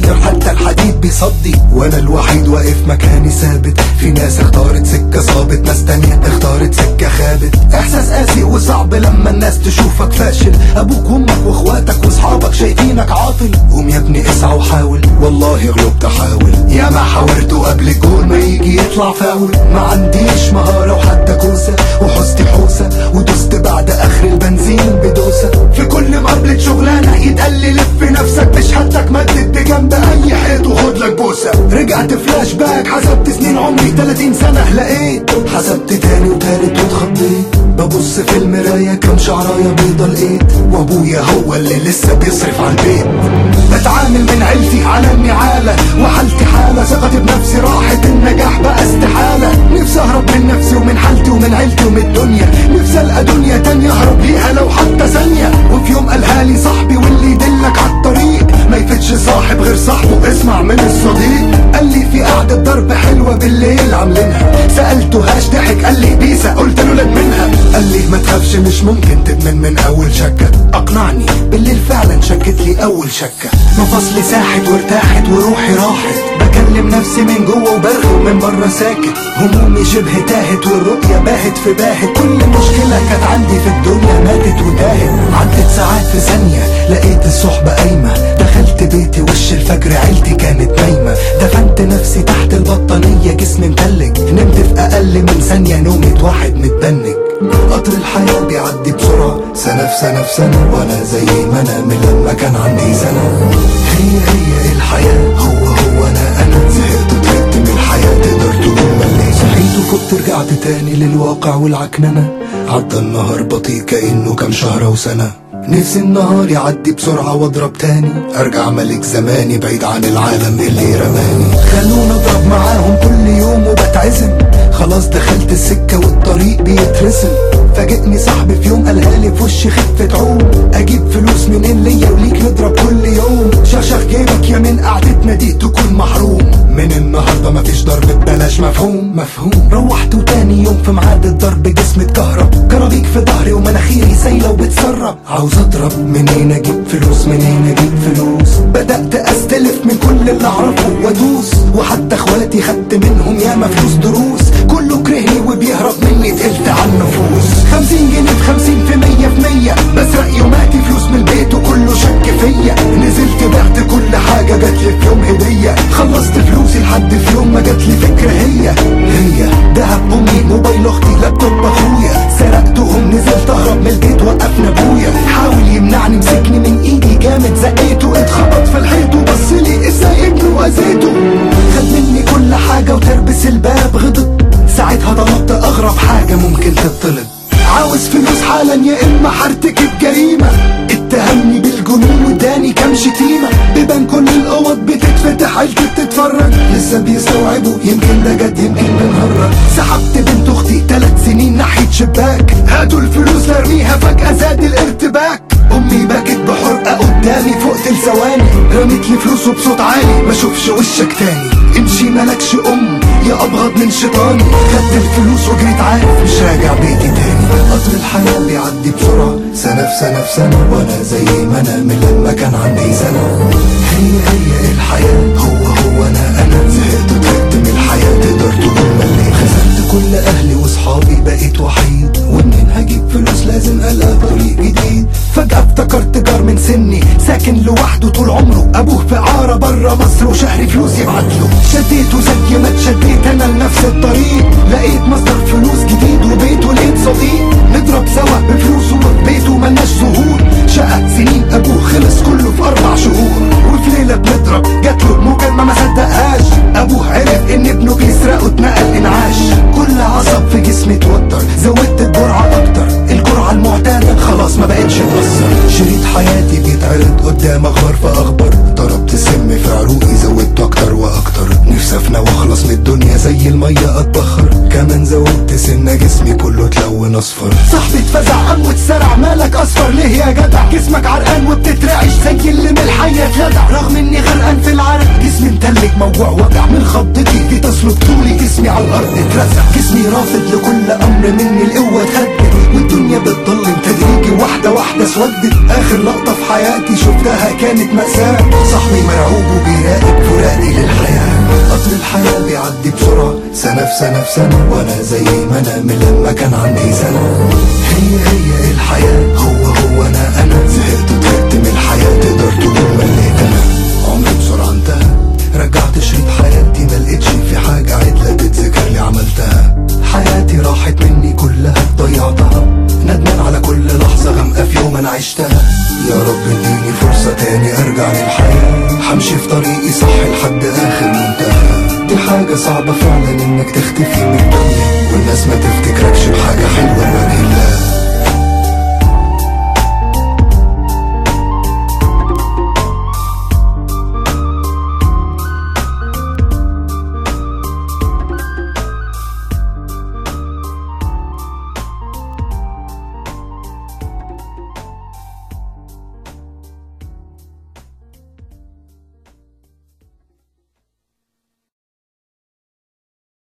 بيطير حتى الحديد بيصدي وانا الوحيد واقف مكاني ثابت في ناس اختارت سكة صابت ناس تانية اختارت سكة خابت احساس قاسي وصعب لما الناس تشوفك فاشل ابوك وامك واخواتك واصحابك شايفينك عاطل قوم يا ابني اسعى وحاول والله غلبت احاول يا ما حاولت قبل الجول ما يجي يطلع فاول ما عنديش مهارة وحتى كوسة وحوستي حوسة ودست بعد اخر البنزين بدوسة في كل مقابلة شغلانة يتقال لي لف نفسك بشهادتك مدد جنب اي حيط وخد لك بوسة رجعت فلاش باك حسبت سنين عمري 30 سنة لقيت حسبت تاني وتالت واتخضيت ببص في المراية كم شعراية بيضة لقيت وابويا هو اللي لسه بيصرف على البيت بتعامل من عيلتي على النعالة وحالتي حالة ثقتي بنفسي راحت النجاح بقى استحالة نفسي اهرب من نفسي ومن حالتي ومن عيلتي ومن الدنيا نفسي القى دنيا تانية اهرب ليها لو حتى ثانية وفي يوم قالها لي صاحبي واللي يدلك على الطريق ما يفتش صاحب غير صاحبه اسمع من الصديق قال لي في قعدة ضرب حلوة بالليل عاملينها سألته هاش ضحك قال لي بيسا قلت له لك منها قال لي ما تخافش مش ممكن تدمن من اول شكة اقنعني بالليل فعلا شكت لي اول شكة مفاصلي ساحت وارتاحت وروحي راحت بكلم نفسي من جوه وبرغي من بره ساكت همومي شبه تاهت والرؤية باهت في باهت كل مشكلة كانت عندي في الدنيا ماتت وتاهت عدت ساعات في ثانية لقيت الصحبة قايمة دخلت بيتي وش الفجر عيلتي كانت نايمة دفنت نفسي تحت البطانية جسمي متلج نمت في أقل من ثانية نومة واحد متبنج قطر الحياة بيعدي بسرعة سنة في سنة في سنة وأنا زي ما أنا من لما كان عندي سنة هي هي الحياة هو هو أنا أنا زهقت وطلعت من الحياة تقدر تقول مليت صحيت وفقت رجعت تاني للواقع والعكننة عدى النهار بطيء كأنه كام شهر وسنة نفسي النهار يعدي بسرعة واضرب تاني ارجع ملك زماني بعيد عن العالم اللي رماني خلونا اضرب معاهم كل يوم وبتعزم خلاص دخلت السكة والطريق بيترسم فاجئني صاحبي في يوم قالها لي في وشي خفة عوم اجيب فلوس منين ليا وليك نضرب كل يوم شخشخ جيبك يا من قعدتنا دي تكون محروم من النهارده مفيش ضرب ببلاش مفهوم مفهوم روحت وتاني يوم في ميعاد الضرب جسمي اتكهرب كرابيك في ظهري ومناخيري سايله وبتسرب عاوز اضرب منين اجيب فلوس منين اجيب فلوس بدات استلف من كل اللي اعرفه وادوس وحتى اخواتي خدت منهم ياما فلوس دروس كله كرهني وبيهرب مني تقلت على النفوس خمسين جنيه في خمسين في مية في مية بسرق يوماتي فلوس من البيت وكله شك فيا نزلت بعت كل حاجة جاتلي في يوم هدية خلصت فلوسي لحد في يوم ما جاتلي فكرة هي هي دهب امي موبايل اختي لابتوب اخويا سرقتهم نزلت اهرب من البيت وقفنا ابويا حاول يمنعني مسكني من ايدي جامد زقيته اتخبط في الحيط وبصلي ازاي ابنه واذيته خد مني كل حاجة وتربس الباب غضب ساعتها طلبت اغرب حاجة ممكن تطلب عاوز فلوس حالا يا اما هرتكب جريمة اتهمني بالجنون واداني كام شتيمة بيبان كل الاوض بتتفتح عيلتي بتتفرج لسه بيستوعبوا يمكن ده جد يمكن بنهرج سحبت بنت اختي ثلاث سنين ناحية شباك هاتوا الفلوس لارميها فجأة زاد الارتباك امي بكت بحرقة قدامي فوقت لثواني رميت لي فلوس وبصوت عالي ما اشوفش وشك تاني امشي ملكش ام يا ابغض من شيطاني خدت الفلوس وجريت عارف مش راجع بيتي تاني قطر الحياة بيعدي بسرعة سنة في سنة في سنة وانا زي ما انا من لما كان عندي سنة هي هي الحياة هو هو انا انا زهقت وتعبت من الحياة تقدر تقول مليت خسرت كل اهلي واصحابي بقيت وحيد ومنين هجيب فلوس لازم الاقي طريق جديد فجأة افتكرت جار من سني ساكن لوحده طول عمره ابوه في عارة بره مصر وشهري فلوس يبعت له شديته زي ما اتشديت انا لنفس الطريق لقيت مصدر فلوس جديد وبيت ولقيت صديق نضرب سوا بفلوسه وفي بيته ملناش ظهور شقة سنين ابوه خلص كله في اربع شهور وفي ليلة بنضرب جاتله مكالمة ما صدقهاش ابوه عرف ان ابنه بيسرقه اتنقل انعاش كل عصب في جسمي اتوتر زودت الجرعة اكتر الجرعة المعتادة خلاص ما بقتش تأثر شريط حياتي بيتعرض قدام اخبار في اخبار ضربت السم في عروقي زودته اكتر واكتر نفسي افنى واخلص من الدنيا زي المية اتبخر كمان زودت سنة جسمي كله اتلون اصفر صاحبي اتفزع قام واتسرع مالك اصفر ليه يا جدع جسمك عرقان وبتترعش زي اللي من الحية اتلدع رغم اني غرقان في العرق جسمي متلج موجوع وجع من خضتي جيت اسلك طولي جسمي على الارض اترزع جسمي رافض لكل امر مني القوة اتهدد والدنيا بتضلم تدريجي واحدة واحدة اسودت اخر لقطة في حياتي شفتها كانت مأساة صاحبي مرعوب وبيراقب فراقي للحياة قطر الحياة بيعدي بسرعة سنة في سنة في سنة وانا زي ما انا من لما كان عندي سنة هي هي الحياة هو هو انا انا زهقت طهقت من الحياة تقدر تقول مليت انا عمري بسرعة انتهى رجعت شريط حياتي ما لقيتش في حاجة عدلة تتذكر لي عملتها حياتي راحت مني كلها ضيعتها ندمان على كل لحظة غامقة في يوم انا عشتها يا رب اديني فرصة تاني ارجع للحياة همشي في طريقي صح لحد اخر منتهى دي حاجة صعبة فعلا انك تختفي من الدنيا والناس ما تفتكركش بحاجة حلوة لوجه الله